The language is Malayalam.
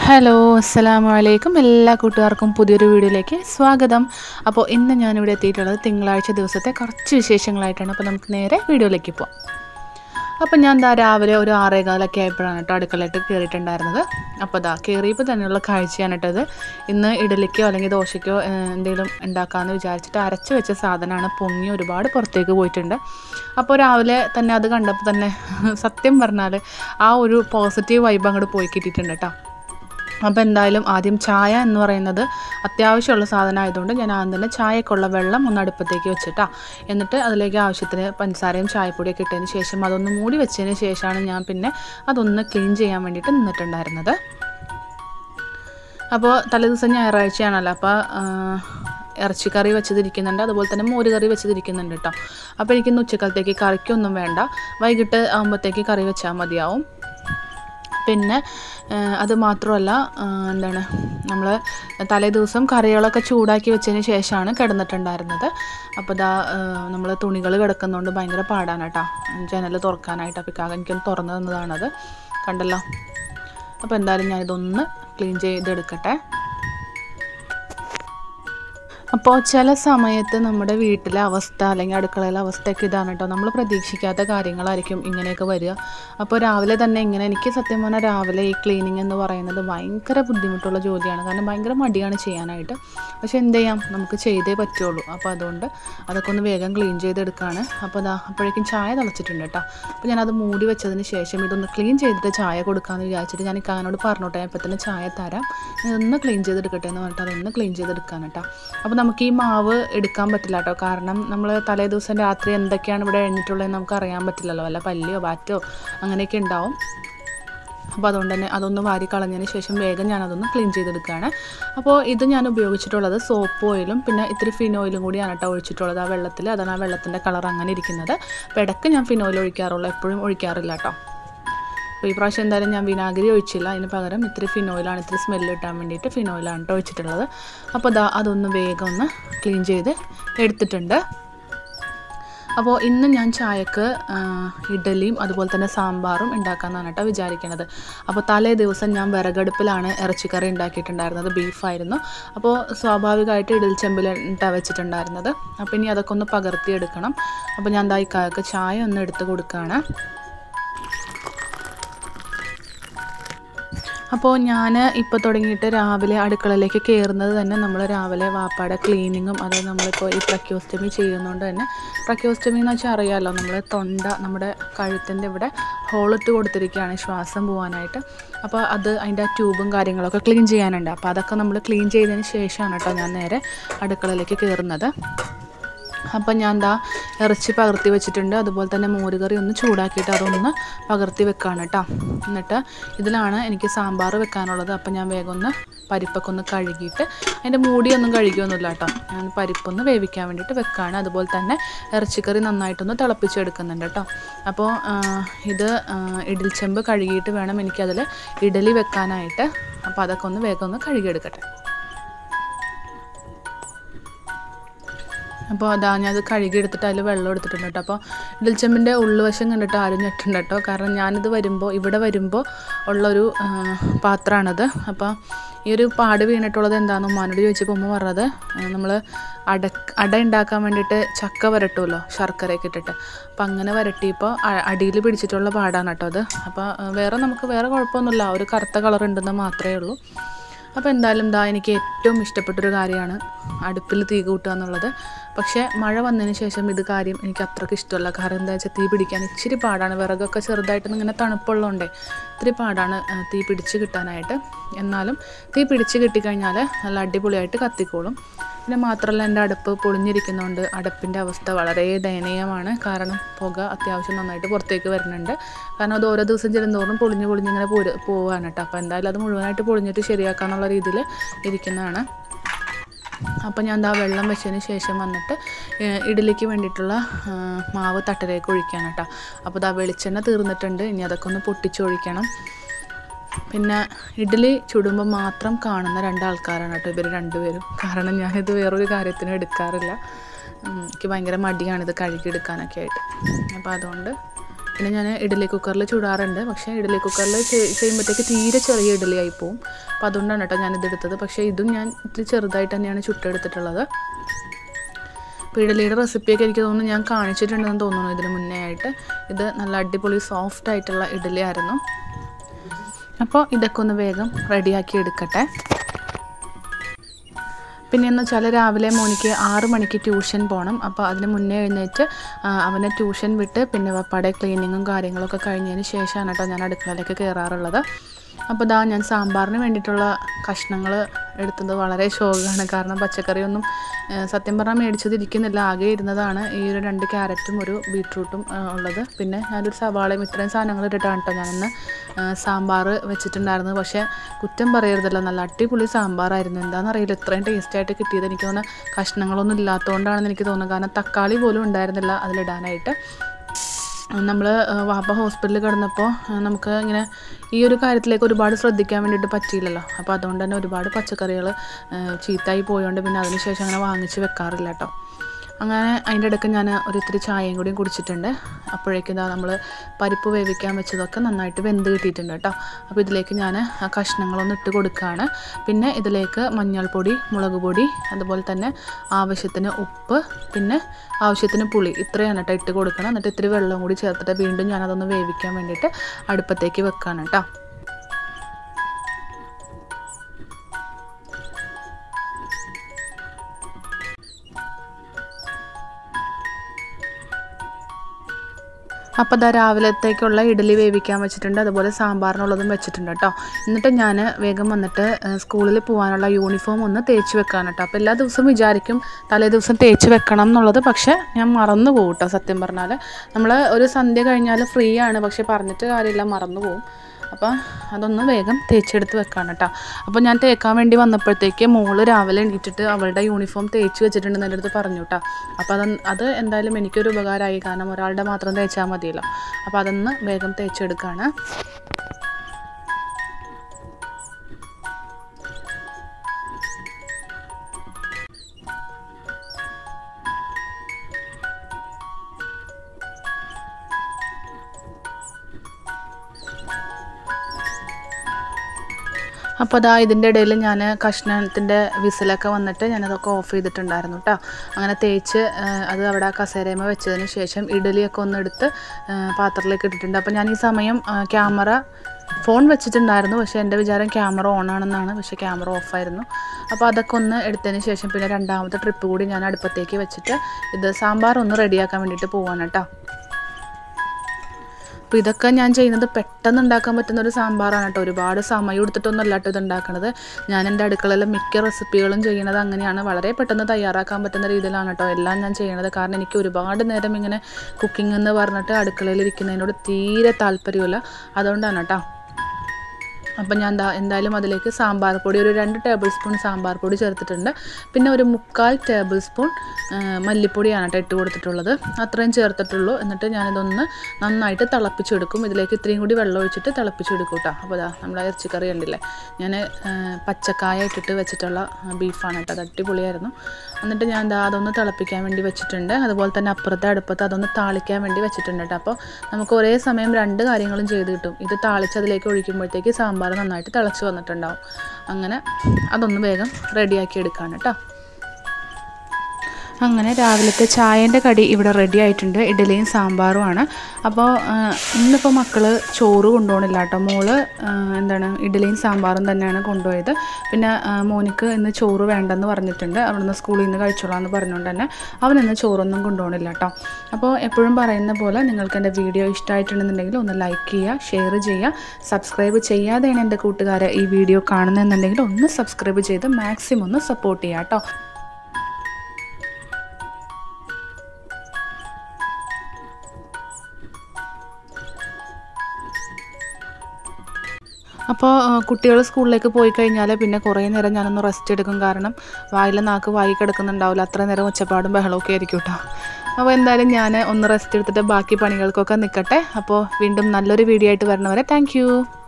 ഹലോ അസ്സലാമു അലൈക്കും എല്ലാ കൂട്ടുകാർക്കും പുതിയൊരു വീഡിയോയിലേക്ക് സ്വാഗതം അപ്പോൾ ഇന്ന് ഞാനിവിടെ എത്തിയിട്ടുള്ളത് തിങ്കളാഴ്ച ദിവസത്തെ കുറച്ച് വിശേഷങ്ങളായിട്ടാണ് അപ്പോൾ നമുക്ക് നേരെ വീഡിയോയിലേക്ക് പോകാം അപ്പോൾ ഞാൻ എന്താ രാവിലെ ഒരു ആറേകാലൊക്കെ ആയപ്പോഴാണ് കേട്ടോ അടുക്കളയിട്ട് കയറിയിട്ടുണ്ടായിരുന്നത് അപ്പോൾ ഇതാ കയറിയപ്പോൾ തന്നെയുള്ള കാഴ്ചയാണ് കേട്ടത് ഇന്ന് ഇഡലിക്കോ അല്ലെങ്കിൽ ദോശയ്ക്കോ ഏഹ്, എന്തെങ്കിലും ഉണ്ടാക്കാമെന്ന് വിചാരിച്ചിട്ട് അരച്ച് വെച്ച സാധനമാണ് പൊങ്ങി ഒരുപാട് പുറത്തേക്ക് പോയിട്ടുണ്ട് അപ്പോൾ രാവിലെ തന്നെ അത് കണ്ടപ്പോൾ തന്നെ സത്യം പറഞ്ഞാൽ ആ ഒരു പോസിറ്റീവ് വൈബ് അങ്ങോട്ട് പോയി കിട്ടിയിട്ടുണ്ട് കേട്ടോ അപ്പോൾ എന്തായാലും ആദ്യം ചായ എന്ന് പറയുന്നത് അത്യാവശ്യമുള്ള സാധനം ആയതുകൊണ്ട് ഞാൻ ആദ്യം തന്നെ ചായക്കുള്ള വെള്ളം ഒന്ന് അടുപ്പത്തേക്ക് വെച്ചിട്ടാ എന്നിട്ട് അതിലേക്ക് ആവശ്യത്തിന് പഞ്ചസാരയും ചായപ്പൊടിയൊക്കെ ഇട്ടതിന് ശേഷം അതൊന്ന് മൂടി വെച്ചതിന് ശേഷമാണ് ഞാൻ പിന്നെ അതൊന്ന് ക്ലീൻ ചെയ്യാൻ വേണ്ടിയിട്ട് നിന്നിട്ടുണ്ടായിരുന്നത് അപ്പോൾ തലേദിവസം ഞായറാഴ്ചയാണല്ലോ അപ്പോൾ ഇറച്ചിക്കറി വെച്ചതിരിക്കുന്നുണ്ട് അതുപോലെ തന്നെ മോര് കറി വെച്ചതിരിക്കുന്നുണ്ട് കേട്ടോ അപ്പോൾ എനിക്കിന്ന് ഉച്ചക്കാലത്തേക്ക് കറിക്കൊന്നും വേണ്ട വൈകിട്ട് ആകുമ്പോഴത്തേക്ക് കറി വെച്ചാൽ മതിയാവും പിന്നെ ആ, അത് മാത്രമല്ല ആ, എന്താണ് നമ്മൾ തലേ ദിവസം കറികളൊക്കെ ചൂടാക്കി വെച്ചതിന് ശേഷമാണ് കിടന്നിട്ടുണ്ടായിരുന്നത് അപ്പോൾ ഇതാ നമ്മൾ തുണികൾ കിടക്കുന്നതുകൊണ്ട് ഭയങ്കര പാടാണ് കേട്ടോ ജനൽ തുറക്കാനായിട്ട് അപ്പോൾ ഇക്കാകെ എനിക്കൊന്ന് തുറന്നു തന്നതാണത് കണ്ടല്ലോ അപ്പോൾ എന്തായാലും ഞാനിതൊന്ന് ക്ലീൻ ചെയ്തെടുക്കട്ടെ അപ്പോൾ ചില സമയത്ത് നമ്മുടെ വീട്ടിലെ അവസ്ഥ അല്ലെങ്കിൽ അടുക്കളയിലെ അവസ്ഥയൊക്കെ ഇതാണ് കേട്ടോ നമ്മൾ പ്രതീക്ഷിക്കാത്ത കാര്യങ്ങളായിരിക്കും ഇങ്ങനെയൊക്കെ വരിക അപ്പോൾ രാവിലെ തന്നെ ഇങ്ങനെ എനിക്ക് സത്യം പറഞ്ഞാൽ രാവിലെ ഈ ക്ലീനിങ് എന്ന് പറയുന്നത് ഭയങ്കര ബുദ്ധിമുട്ടുള്ള ജോലിയാണ് കാരണം ഭയങ്കര മടിയാണ് ചെയ്യാനായിട്ട് പക്ഷെ എന്ത് ചെയ്യാം നമുക്ക് ചെയ്തേ പറ്റുള്ളൂ അപ്പോൾ അതുകൊണ്ട് അതൊക്കെ ഒന്ന് വേഗം ക്ലീൻ ചെയ്തെടുക്കുകയാണ് അപ്പോൾ അതാ അപ്പോഴേക്കും ചായ തിളച്ചിട്ടുണ്ട് കേട്ടോ അപ്പോൾ ഞാനത് മൂടി വെച്ചതിന് ശേഷം ഇതൊന്ന് ക്ലീൻ ചെയ്തിട്ട് ചായ കൊടുക്കാമെന്ന് വിചാരിച്ചിട്ട് ഞാൻ ഇക്കാനോട് പറഞ്ഞോട്ടെ ഇപ്പോൾ തന്നെ ചായ തരാം ഇതൊന്ന് ക്ലീൻ ചെയ്തെടുക്കട്ടെ എന്ന് പറഞ്ഞിട്ട് അതൊന്ന് ക്ലീൻ ചെയ്തെടുക്കാൻ കേട്ടോ അപ്പോൾ നമുക്ക് ഈ മാവ് എടുക്കാൻ പറ്റില്ല കേട്ടോ കാരണം നമ്മൾ തലേ ദിവസം രാത്രി എന്തൊക്കെയാണ് ഇവിടെ എഴുന്നിട്ടുള്ളതെന്ന് നമുക്ക് അറിയാൻ പറ്റില്ലല്ലോ വല്ല പല്ലിയോ ബാറ്റോ അങ്ങനെയൊക്കെ ഉണ്ടാവും അപ്പോൾ അതുകൊണ്ട് തന്നെ അതൊന്ന് വാരി കളഞ്ഞതിന് ശേഷം വേഗം ഞാനതൊന്ന് ക്ലീൻ ചെയ്തെടുക്കുകയാണ് അപ്പോൾ ഇത് ഞാൻ ഉപയോഗിച്ചിട്ടുള്ളത് സോപ്പ് ഓയിലും പിന്നെ ഇത്തിരി ഫിനോയിലും കൂടിയാണ് കേട്ടോ ഒഴിച്ചിട്ടുള്ളത് ആ വെള്ളത്തിൽ അതാണ് ആ വെള്ളത്തിൻ്റെ കളർ അങ്ങനെ ഇരിക്കുന്നത് അപ്പോൾ ഇടയ്ക്ക് ഞാൻ ഫിനോയിൽ ഒഴിക്കാറുള്ളൂ എപ്പോഴും ഒഴിക്കാറില്ല കേട്ടോ അപ്പോൾ ഈ പ്രാവശ്യം എന്തായാലും ഞാൻ വിനാഗിരി ഒഴിച്ചില്ല അതിന് പകരം ഇത്തിരി ഫിനോയിലാണ് ഇത്തിരി സ്മെല്ല് കിട്ടാൻ വേണ്ടിയിട്ട് ഫിനോയിലാണ് കേട്ടോ ഒഴിച്ചിട്ടുള്ളത് അപ്പോൾ ദാ അതൊന്ന് വേഗം ഒന്ന് ക്ലീൻ ചെയ്ത് എടുത്തിട്ടുണ്ട് അപ്പോൾ ഇന്ന് ഞാൻ ചായക്ക് ആ, ഇഡലിയും അതുപോലെ തന്നെ സാമ്പാറും ഉണ്ടാക്കാമെന്നാണ് കേട്ടോ വിചാരിക്കുന്നത് അപ്പോൾ തലേ ദിവസം ഞാൻ വിറകടുപ്പിലാണ് ഇറച്ചിക്കറി ഉണ്ടാക്കിയിട്ടുണ്ടായിരുന്നത് ബീഫായിരുന്നു അപ്പോൾ സ്വാഭാവികമായിട്ട് ഇഡൽ ചെമ്പിലിട്ടാണ് വെച്ചിട്ടുണ്ടായിരുന്നത് അപ്പോൾ ഇനി അതൊക്കെ ഒന്ന് പകർത്തിയെടുക്കണം അപ്പോൾ ഞാൻ ദാ ഇക്കാക്ക് ചായ ഒന്ന് എടുത്ത് കൊടുക്കുകയാണ് അപ്പോൾ ഞാൻ ഇപ്പോൾ തുടങ്ങിയിട്ട് രാവിലെ അടുക്കളയിലേക്ക് കയറുന്നത് തന്നെ നമ്മൾ രാവിലെ വാപ്പാടെ ക്ലീനിങ്ങും അതായത് നമ്മളിപ്പോൾ ഈ പ്രക്യോസ്റ്റമി ചെയ്യുന്നതുകൊണ്ട് തന്നെ പ്രക്യോസ്റ്റമി എന്ന് വെച്ചാൽ അറിയാമല്ലോ നമ്മൾ തൊണ്ട നമ്മുടെ കഴുത്തിൻ്റെ ഇവിടെ ഹോളിട്ട് കൊടുത്തിരിക്കുകയാണ് ശ്വാസം പോകാനായിട്ട് അപ്പോൾ അത് അതിൻ്റെ ആ ട്യൂബും കാര്യങ്ങളൊക്കെ ക്ലീൻ ചെയ്യാനുണ്ട് അപ്പോൾ അതൊക്കെ നമ്മൾ ക്ലീൻ ചെയ്തതിന് ശേഷമാണ് കേട്ടോ ഞാൻ നേരെ അടുക്കളയിലേക്ക് കയറുന്നത് അപ്പം ഞാൻ ദാ ഇറച്ചി പകർത്തി വെച്ചിട്ടുണ്ട് അതുപോലെ തന്നെ മോരുകറി ഒന്ന് ചൂടാക്കിയിട്ട് അതൊന്ന് പകർത്തി വെക്കാണ് കേട്ടോ എന്നിട്ട് ഇതിലാണ് എനിക്ക് സാമ്പാർ വെക്കാനുള്ളത് അപ്പം ഞാൻ വേഗം ഒന്ന് പരിപ്പൊക്കെ ഒന്ന് കഴുകിയിട്ട് അതിൻ്റെ മൂടിയൊന്നും കഴുകിയൊന്നുമില്ല കേട്ടോ ഞാൻ പരിപ്പൊന്ന് വേവിക്കാൻ വേണ്ടിയിട്ട് വെക്കാണ് അതുപോലെ തന്നെ ഇറച്ചിക്കറി നന്നായിട്ടൊന്ന് തിളപ്പിച്ചെടുക്കുന്നുണ്ട് കേട്ടോ അപ്പോൾ ആ, ഇത് ആ, ഇഡലിച്ചെമ്പ് കഴുകിയിട്ട് വേണം എനിക്കതിൽ ഇഡലി വെക്കാനായിട്ട് അപ്പോൾ അതൊക്കെ ഒന്ന് വേഗം ഒന്ന് കഴുകിയെടുക്കട്ടെ അപ്പോൾ അതാ ഞാൻ അത് കഴുകി എടുത്തിട്ട് അതിൽ വെള്ളം എടുത്തിട്ടുണ്ട് കേട്ടോ അപ്പോൾ ഇഡൽച്ചെമ്പിൻ്റെ ഉള്ളുവശം കണ്ടിട്ട് ആരും ഞെട്ടുണ്ട് കേട്ടോ കാരണം ഞാനിത് വരുമ്പോൾ ഇവിടെ വരുമ്പോൾ ഉള്ളൊരു ആ, പാത്രമാണത് അപ്പോൾ ഈ ഒരു പാട് വീണിട്ടുള്ളത് എന്താണെന്ന് ഉമ്മാനോട് ചോദിച്ചപ്പോൾ ഉമ്മ പറഞ്ഞത് നമ്മൾ അട അട ഉണ്ടാക്കാൻ വേണ്ടിയിട്ട് ചക്ക വരട്ടുമല്ലോ ശർക്കരയൊക്കെ ഇട്ടിട്ട് അപ്പോൾ അങ്ങനെ വരട്ടിയപ്പോൾ അടിയിൽ പിടിച്ചിട്ടുള്ള പാടാണ് കേട്ടോ അത് അപ്പോൾ ആ, വേറെ നമുക്ക് വേറെ കുഴപ്പമൊന്നുമില്ല ആ ഒരു കറുത്ത കളർ ഉണ്ടെന്ന് മാത്രമേ ഉള്ളൂ അപ്പോൾ എന്തായാലും ദാ എനിക്ക് ഏറ്റവും ഇഷ്ടപ്പെട്ടൊരു കാര്യമാണ് അടുപ്പിൽ തീ കൂട്ടുക എന്നുള്ളത് പക്ഷേ മഴ വന്നതിന് ശേഷം ഇത് കാര്യം എനിക്ക് അത്രയ്ക്ക് ഇഷ്ടമല്ല കാരണം എന്താ വെച്ചാൽ തീ പിടിക്കാൻ ഇച്ചിരി പാടാണ് വിറകൊക്കെ ചെറുതായിട്ടൊന്നും ഇങ്ങനെ തണുപ്പുള്ളതുകൊണ്ടേ ഇത്തിരി പാടാണ് ആ, തീ പിടിച്ച് കിട്ടാനായിട്ട് എന്നാലും തീ പിടിച്ച് കിട്ടിക്കഴിഞ്ഞാൽ നല്ല അടിപൊളിയായിട്ട് കത്തിക്കോളും പിന്നെ മാത്രമല്ല എൻ്റെ അടുപ്പ് പൊളിഞ്ഞിരിക്കുന്നതുകൊണ്ട് അടുപ്പിൻ്റെ അവസ്ഥ വളരെ ദയനീയമാണ് കാരണം പുക അത്യാവശ്യം നന്നായിട്ട് പുറത്തേക്ക് വരുന്നുണ്ട് കാരണം അത് ഓരോ ദിവസം ചെല്ലുന്തോറും പൊളിഞ്ഞ് പൊളിഞ്ഞിങ്ങനെ പോര് പോവാണ് കേട്ടോ അപ്പോൾ എന്തായാലും അത് മുഴുവനായിട്ട് പൊളിഞ്ഞിട്ട് ശരിയാക്കാന്നുള്ള രീതിയിൽ ഇരിക്കുന്നതാണ് അപ്പോൾ ഞാൻ ദാ വെള്ളം വെച്ചതിന് ശേഷം വന്നിട്ട് ഏഹ്, ഇഡ്ഡലിക്ക് വേണ്ടിയിട്ടുള്ള ആ, മാവ് തട്ടിലേക്ക് ഒഴിക്കുകയാണ് കേട്ടോ അപ്പോൾ ദാ വെളിച്ചെണ്ണ തീർന്നിട്ടുണ്ട് ഇനി അതൊക്കെ ഒന്ന് പൊട്ടിച്ചൊഴിക്കണം പിന്നെ ഇഡ്ഡലി ചുടുമ്പോൾ മാത്രം കാണുന്ന രണ്ടാൾക്കാരാണ് കേട്ടോ ഇവർ രണ്ടുപേരും കാരണം ഞാനിത് വേറൊരു കാര്യത്തിനും എടുക്കാറില്ല ഉം, എനിക്ക് ഭയങ്കര മടിയാണ് ഇത് കഴുകിയെടുക്കാനൊക്കെ ആയിട്ട് അപ്പോൾ അതുകൊണ്ട് പിന്നെ ഞാൻ ഇഡ്ഡലി കുക്കറിൽ ചുടാറുണ്ട് പക്ഷേ ഇഡ്ഡലി കുക്കറിൽ ചെയ്യുമ്പോഴത്തേക്ക് തീരെ ചെറിയ ഇഡ്ഡലി ആയി പോവും അപ്പോൾ അതുകൊണ്ടാണ് കേട്ടോ ഞാനിത് എടുത്തത് പക്ഷേ ഇതും ഞാൻ ഇത്തിരി ചെറുതായിട്ട് തന്നെയാണ് ചുട്ടെടുത്തിട്ടുള്ളത് അപ്പോൾ ഇഡലിയുടെ റെസിപ്പിയൊക്കെ എനിക്ക് തോന്നുന്നു ഞാൻ കാണിച്ചിട്ടുണ്ടെന്ന് തോന്നുന്നു ഇതിന് മുന്നേ ആയിട്ട് ഇത് നല്ല അടിപൊളി സോഫ്റ്റ് ആയിട്ടുള്ള ഇഡലി ആയിരുന്നു അപ്പോൾ ഇതൊക്കെ ഒന്ന് വേഗം റെഡിയാക്കി എടുക്കട്ടെ പിന്നെ എന്ന് വെച്ചാൽ രാവിലെ മോനിക്ക് ആറ് മണിക്ക് ട്യൂഷൻ പോകണം അപ്പോൾ അതിന് മുന്നേ എഴുന്നേറ്റ് ആ, അവനെ ട്യൂഷൻ വിട്ട് പിന്നെ പപ്പയുടെ ക്ലീനിങ്ങും കാര്യങ്ങളൊക്കെ കഴിഞ്ഞതിന് ശേഷമാണ് കേട്ടോ ഞാൻ അടുക്കളയിലേക്ക് കയറാറുള്ളത് അപ്പോൾ ഇതാ ഞാൻ സാമ്പാറിന് വേണ്ടിയിട്ടുള്ള കഷ്ണങ്ങൾ എടുത്തത് വളരെ ശോകമാണ് കാരണം പച്ചക്കറിയൊന്നും ആ, സത്യം പറഞ്ഞാൽ മേടിച്ചതിരിക്കുന്നില്ല ആകെ ഇരുന്നതാണ് ഈ ഒരു രണ്ട് ക്യാരറ്റും ഒരു ബീട്രൂട്ടും ആ, ഉള്ളത് പിന്നെ ഞാനൊരു സവാളയും ഇത്രയും സാധനങ്ങൾ ഇട്ടിട്ടാണ് കേട്ടോ ഞാനിന്ന് ആ, സാമ്പാർ വെച്ചിട്ടുണ്ടായിരുന്നത് പക്ഷേ കുറ്റം പറയരുതല്ലോ നല്ല അടിപൊളി സാമ്പാറായിരുന്നു എന്താണെന്നറിയില്ല ഇത്രയും ടേസ്റ്റായിട്ട് കിട്ടിയത് എനിക്ക് തോന്നുന്നു കഷ്ണങ്ങളൊന്നും ഇല്ലാത്തതുകൊണ്ടാണെന്ന് എനിക്ക് തോന്നുന്നു കാരണം തക്കാളി പോലും ഉണ്ടായിരുന്നില്ല അതിലിടാനായിട്ട് നമ്മൾ വാപ്പ ഹോസ്പിറ്റലിൽ കിടന്നപ്പോൾ ആ, നമുക്ക് ഇങ്ങനെ ഈ ഒരു കാര്യത്തിലേക്ക് ഒരുപാട് ശ്രദ്ധിക്കാൻ വേണ്ടിയിട്ട് പറ്റിയില്ലല്ലോ അപ്പോൾ അതുകൊണ്ട് തന്നെ ഒരുപാട് പച്ചക്കറികൾ ചീത്തായി പോയതുകൊണ്ട് പിന്നെ അതിന് ശേഷം അങ്ങനെ വാങ്ങിച്ച് വെക്കാറില്ല കേട്ടോ അങ്ങനെ അതിൻ്റെ ഇടയ്ക്ക് ഞാൻ ഒരു ഇത്തിരി ചായയും കൂടിയും കുടിച്ചിട്ടുണ്ട് അപ്പോഴേക്കും ഇതാ നമ്മൾ പരിപ്പ് വേവിക്കാൻ വെച്ചതൊക്കെ നന്നായിട്ട് വെന്ത് കിട്ടിയിട്ടുണ്ട് കേട്ടോ അപ്പോൾ ഇതിലേക്ക് ഞാൻ ആ കഷ്ണങ്ങളൊന്ന് ഇട്ട് കൊടുക്കുകയാണ് പിന്നെ ഇതിലേക്ക് മഞ്ഞൾപ്പൊടി മുളക് പൊടി അതുപോലെ തന്നെ ആവശ്യത്തിന് ഉപ്പ് പിന്നെ ആവശ്യത്തിന് പുളി ഇത്രയാണ് കേട്ടോ ഇട്ട് കൊടുക്കണം എന്നിട്ട് ഇത്തിരി വെള്ളം കൂടി ചേർത്തിട്ട് വീണ്ടും ഞാനതൊന്ന് വേവിക്കാൻ വേണ്ടിയിട്ട് അടുപ്പത്തേക്ക് വെക്കുകയാണ് കേട്ടോ അപ്പോൾ ഇതാ രാവിലത്തേക്കുള്ള ഇഡ്ഡലി വേവിക്കാൻ വെച്ചിട്ടുണ്ട് അതുപോലെ സാമ്പാറിനുള്ളതും വെച്ചിട്ടുണ്ട് കേട്ടോ എന്നിട്ട് ഞാൻ വേഗം വന്നിട്ട് ഏഹ്, സ്കൂളിൽ പോകാനുള്ള യൂണിഫോം ഒന്ന് തേച്ച് വെക്കാൻ കേട്ടോ അപ്പോൾ എല്ലാ ദിവസവും വിചാരിക്കും തലേ ദിവസം തേച്ച് വെക്കണം എന്നുള്ളത് പക്ഷേ ഞാൻ മറന്നു പോകും കേട്ടോ സത്യം പറഞ്ഞാൽ നമ്മൾ ഒരു സന്ധ്യ കഴിഞ്ഞാൽ ഫ്രീ ആണ് പക്ഷേ പറഞ്ഞിട്ട് കാര്യമില്ല മറന്നു പോകും അപ്പോൾ അതൊന്ന് വേഗം തേച്ചെടുത്ത് വെക്കാൻ കേട്ടോ അപ്പോൾ ഞാൻ തേക്കാൻ വേണ്ടി വന്നപ്പോഴത്തേക്ക് മോള് രാവിലെ എണീറ്റിട്ട് അവളുടെ യൂണിഫോം തേച്ച് വെച്ചിട്ടുണ്ടെന്ന് എൻ്റെ അടുത്ത് പറഞ്ഞു കേട്ടോ അപ്പോൾ അത് അത് എന്തായാലും എനിക്കൊരു ഉപകാരമായി കാരണം ഒരാളുടെ മാത്രം തേച്ചാൽ മതിയല്ലോ അപ്പോൾ അതൊന്ന് വേഗം തേച്ചെടുക്കുകയാണ് അപ്പോൾ അതാ ഇതിൻ്റെ ഇടയിൽ ഞാൻ കഷ്ണത്തിൻ്റെ വിസിലൊക്കെ വന്നിട്ട് ഞാനതൊക്കെ ഓഫ് ചെയ്തിട്ടുണ്ടായിരുന്നു കേട്ടോ അങ്ങനെ തേച്ച് ആ, അത് അവിടെ ആ കസേരയമ്മ വെച്ചതിന് ശേഷം ഇഡലിയൊക്കെ ഒന്ന് എടുത്ത് ആ, പാത്രത്തിലേക്ക് ഇട്ടിട്ടുണ്ട് അപ്പോൾ ഞാൻ ഈ സമയം ആ, ക്യാമറ ഫോൺ വെച്ചിട്ടുണ്ടായിരുന്നു പക്ഷേ എൻ്റെ വിചാരം ക്യാമറ ഓൺ ആണെന്നാണ് പക്ഷേ ക്യാമറ ഓഫായിരുന്നു അപ്പോൾ അതൊക്കെ ഒന്ന് എടുത്തതിന് ശേഷം പിന്നെ രണ്ടാമത്തെ ട്രിപ്പ് കൂടി ഞാൻ അടുപ്പത്തേക്ക് വെച്ചിട്ട് ഇത് സാമ്പാർ ഒന്ന് റെഡിയാക്കാൻ വേണ്ടിയിട്ട് പോവാണ് കേട്ടോ അപ്പോൾ ഇതൊക്കെ ഞാൻ ചെയ്യുന്നത് പെട്ടെന്ന് ഉണ്ടാക്കാൻ പറ്റുന്ന ഒരു സാമ്പാറാണ് കേട്ടോ ഒരുപാട് സമയം എടുത്തിട്ടൊന്നും അല്ല കേട്ടോ ഇത് ഉണ്ടാക്കുന്നത് ഞാൻ എൻ്റെ അടുക്കളയിലെ മിക്ക റെസിപ്പികളും ചെയ്യുന്നത് അങ്ങനെയാണ് വളരെ പെട്ടെന്ന് തയ്യാറാക്കാൻ പറ്റുന്ന രീതിയിലാണ് കേട്ടോ എല്ലാം ഞാൻ ചെയ്യുന്നത് കാരണം എനിക്ക് ഒരുപാട് നേരം ഇങ്ങനെ കുക്കിംഗ് എന്ന് പറഞ്ഞിട്ട് അടുക്കളയിൽ ഇരിക്കുന്നതിനോട് തീരെ താല്പര്യമില്ല അതുകൊണ്ടാണ് കേട്ടോ അപ്പം ഞാൻ ദാ എന്തായാലും അതിലേക്ക് സാമ്പാർ പൊടി ഒരു രണ്ട് ടേബിൾ സ്പൂൺ സാമ്പാർ പൊടി ചേർത്തിട്ടുണ്ട് പിന്നെ ഒരു മുക്കാൽ ടേബിൾ സ്പൂൺ ആ, മല്ലിപ്പൊടിയാണ് കേട്ടോ ഇട്ട് കൊടുത്തിട്ടുള്ളത് അത്രയും ചേർത്തിട്ടുള്ളൂ എന്നിട്ട് ഞാനിതൊന്ന് നന്നായിട്ട് തിളപ്പിച്ചെടുക്കും ഇതിലേക്ക് ഇത്രയും കൂടി വെള്ളം ഒഴിച്ചിട്ട് തിളപ്പിച്ചെടുക്കും കേട്ടോ അപ്പോൾ അതാ നമ്മളെ ഇറച്ചിക്കറി കണ്ടില്ലേ ഞാൻ പച്ചക്കായ ഇട്ടിട്ട് വെച്ചിട്ടുള്ള ബീഫാണ് കേട്ടോ അത് അടിപൊളിയായിരുന്നു എന്നിട്ട് ഞാൻ ദാ അതൊന്ന് തിളപ്പിക്കാൻ വേണ്ടി വെച്ചിട്ടുണ്ട് അതുപോലെ തന്നെ അപ്പുറത്തെ അടുപ്പത്ത് അതൊന്ന് താളിക്കാൻ വേണ്ടി വെച്ചിട്ടുണ്ട് കേട്ടോ അപ്പോൾ നമുക്ക് ഒരേ സമയം രണ്ട് കാര്യങ്ങളും ചെയ്ത് കിട്ടും ഇത് താളിച്ച് അതിലേക്ക് ഒഴിക്കുമ്പോഴത്തേക്ക് സാമ്പാർ നന്നായിട്ട് തിളച്ച് വന്നിട്ടുണ്ടാവും അങ്ങനെ അതൊന്ന് വേഗം റെഡിയാക്കി എടുക്കാണ് കേട്ടോ അങ്ങനെ രാവിലത്തെ ചായേൻ്റെ കടി ഇവിടെ റെഡി ആയിട്ടുണ്ട് ഇഡലിയും സാമ്പാറുമാണ് അപ്പോൾ ആ, ഇന്നിപ്പോൾ മക്കൾ ചോറ് കൊണ്ടുപോകണില്ല കേട്ടോ മോള് ആ, എന്താണ് ഇഡലിയും സാമ്പാറും തന്നെയാണ് കൊണ്ടുപോയത് പിന്നെ ആ, മോനിക്ക് ഇന്ന് ചോറ് വേണ്ടെന്ന് പറഞ്ഞിട്ടുണ്ട് അവിടുന്ന് സ്കൂളിൽ നിന്ന് കഴിച്ചോളാം എന്ന് പറഞ്ഞുകൊണ്ട് തന്നെ അവൻ ഇന്ന് ചോറൊന്നും കൊണ്ടുപോകണില്ല കേട്ടോ അപ്പോൾ എപ്പോഴും പറയുന്ന പോലെ നിങ്ങൾക്ക് എൻ്റെ വീഡിയോ ഇഷ്ടമായിട്ടുണ്ടെന്നുണ്ടെങ്കിൽ ഒന്ന് ലൈക്ക് ചെയ്യുക ഷെയർ ചെയ്യുക സബ്സ്ക്രൈബ് ചെയ്യാതെയാണ് എൻ്റെ കൂട്ടുകാരെ ഈ വീഡിയോ കാണുന്നതെന്നുണ്ടെങ്കിൽ ഒന്ന് സബ്സ്ക്രൈബ് ചെയ്ത് മാക്സിമം ഒന്ന് സപ്പോർട്ട് ചെയ്യുക കേട്ടോ അപ്പോൾ കുട്ടികൾ സ്കൂളിലേക്ക് പോയി കഴിഞ്ഞാൽ പിന്നെ കുറേ നേരം ഞാനൊന്ന് റെസ്റ്റ് എടുക്കും കാരണം വായിലെ നാക്ക് വായി കിടക്കുന്നുണ്ടാവില്ല അത്ര നേരം ഒച്ചപ്പാടും ബഹളമൊക്കെ ആയിരിക്കും കേട്ടോ അപ്പോൾ എന്തായാലും ഞാൻ ഒന്ന് റെസ്റ്റ് എടുത്തിട്ട് ബാക്കി പണികൾക്കൊക്കെ നിൽക്കട്ടെ അപ്പോൾ വീണ്ടും നല്ലൊരു വീഡിയോ ആയിട്ട് വരണവരെ താങ്ക്